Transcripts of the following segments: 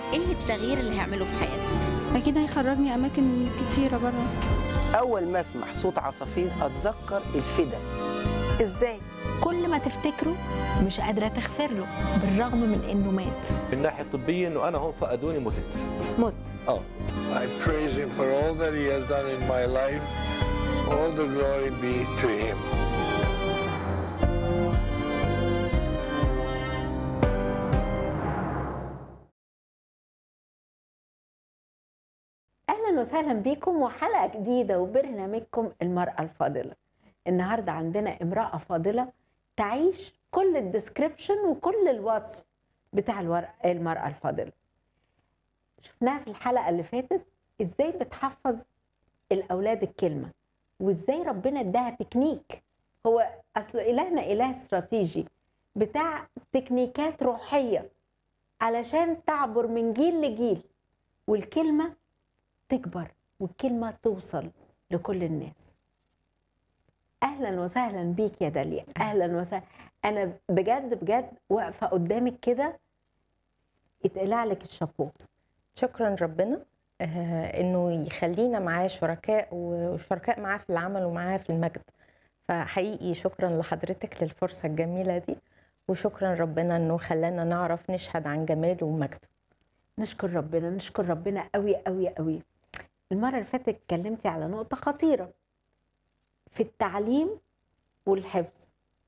ايه التغيير اللي هيعمله في حياتك اكيد هيخرجني اماكن كتيره بره اول ما اسمع صوت عصافير اتذكر الفدا ازاي كل ما تفتكره مش قادره تغفر له بالرغم من انه مات من الناحيه الطبيه انه انا هون فقدوني متت مت اه I praise him for all that he has done in my life. All the glory be to him. اهلا وسهلا بكم وحلقه جديده وبرنامجكم المراه الفاضله النهارده عندنا امراه فاضله تعيش كل الديسكريبشن وكل الوصف بتاع الور- المراه الفاضله شفناها في الحلقه اللي فاتت ازاي بتحفظ الاولاد الكلمه وازاي ربنا اداها تكنيك هو اصل الهنا اله استراتيجي بتاع تكنيكات روحيه علشان تعبر من جيل لجيل والكلمه تكبر والكلمة توصل لكل الناس أهلا وسهلا بيك يا داليا أهلا وسهلا أنا بجد بجد واقفة قدامك كده اتقلع لك الشابو شكرا ربنا آه، انه يخلينا معاه شركاء وشركاء معاه في العمل ومعاه في المجد فحقيقي شكرا لحضرتك للفرصه الجميله دي وشكرا ربنا انه خلانا نعرف نشهد عن جماله ومجده نشكر ربنا نشكر ربنا قوي قوي قوي المرة اللي فاتت اتكلمتي على نقطة خطيرة في التعليم والحفظ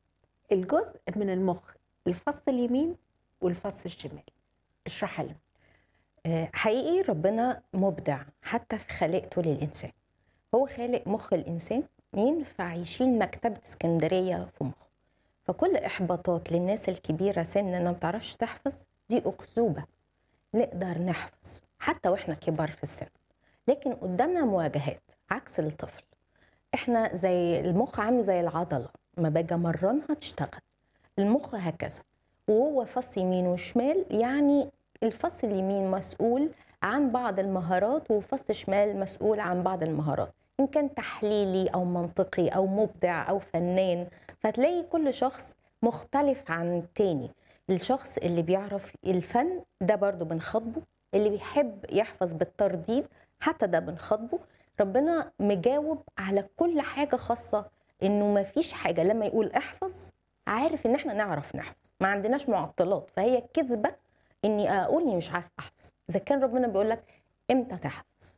الجزء من المخ الفص اليمين والفص الشمال اشرحي لنا آه، حقيقي ربنا مبدع حتى في خلقته للإنسان هو خالق مخ الإنسان ينفع يشيل مكتبة اسكندرية في مخه فكل إحباطات للناس الكبيرة سن إنها ما بتعرفش تحفظ دي أكذوبة نقدر نحفظ حتى وإحنا كبار في السن لكن قدامنا مواجهات عكس الطفل إحنا زي المخ عامل زي العضلة ما باجي أمرنها تشتغل المخ هكذا وهو فص يمين وشمال يعني الفص اليمين مسؤول عن بعض المهارات وفص شمال مسؤول عن بعض المهارات ان كان تحليلي او منطقي او مبدع او فنان فتلاقي كل شخص مختلف عن التاني الشخص اللي بيعرف الفن ده برضو بنخاطبه اللي بيحب يحفظ بالترديد حتى ده بنخاطبه ربنا مجاوب على كل حاجة خاصة انه ما فيش حاجة لما يقول احفظ عارف ان احنا نعرف نحفظ ما عندناش معطلات فهي كذبة اني اقول اني مش عارف احفظ اذا كان ربنا بيقول لك امتى تحفظ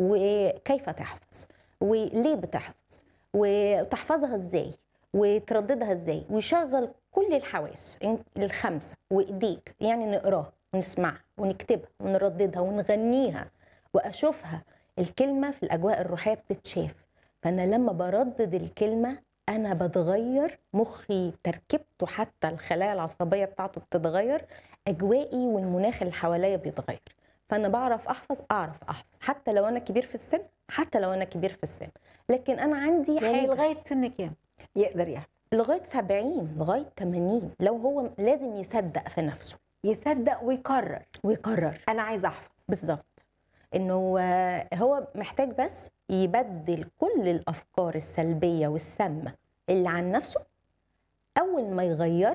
وكيف تحفظ وليه بتحفظ وتحفظها ازاي وترددها ازاي ويشغل كل الحواس الخمسه وايديك يعني نقراها ونسمعها ونكتبها ونرددها ونغنيها واشوفها الكلمه في الاجواء الروحيه بتتشاف فانا لما بردد الكلمه انا بتغير مخي تركيبته حتى الخلايا العصبيه بتاعته بتتغير اجوائي والمناخ اللي حواليا بيتغير فانا بعرف احفظ اعرف احفظ حتى لو انا كبير في السن حتى لو انا كبير في السن لكن انا عندي يعني حاجه لغاية سن كام يقدر يحفظ لغايه 70 لغايه 80 لو هو لازم يصدق في نفسه يصدق ويقرر ويقرر أنا عايزة أحفظ بالظبط انه آه، هو محتاج بس يبدل كل الافكار السلبيه والسامه اللي عن نفسه اول ما يغير